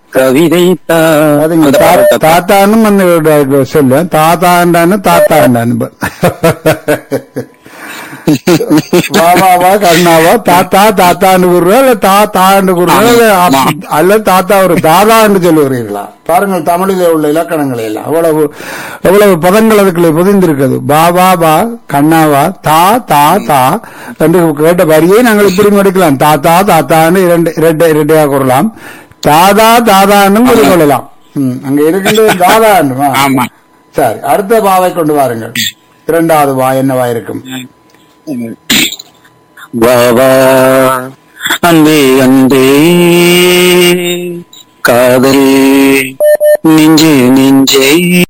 கவிதை அதுங்க தா- தாத்தான்னு வந்து சொல்லு தாத்தாண்டான்னு தாத்தாண்டான்னு வா வா வா கண்ணாவா தாத்தா தாத்தான்னு கூறுறா இல்ல தா தாண்டு கூறுறா இல்ல ஆமா. அப்- அல்ல தாத்தா ஒரு தாதா என்று சொல்லுகிறீர்களா பாருங்கள் தமிழிலே உள்ள இலக்கணங்களை எல்லாம் அவ்வளவு எவ்வளவு பதங்கள் அதுக்குள்ளே புதிந்திருக்கிறது பா வா பா கண்ணாவா தா தா தா என்று கேட்ட வரியை நாங்கள் இப்படி எடுக்கலாம் தாத்தா தாத்தான்னு இரண்டு இரண்டு இரண்டையாக கூறலாம் தாதா தாதான்னு கொள்ளலாம் ம், அங்க இருக்கின்றது தாதா என்று ஆமா சரி அடுத்த பாவை கொண்டு வாருங்கள் இரண்டாவது வா என்னவா இருக்கும் வா வா அன்பே அன்பே காதல் நெஞ்சே நெஞ்சே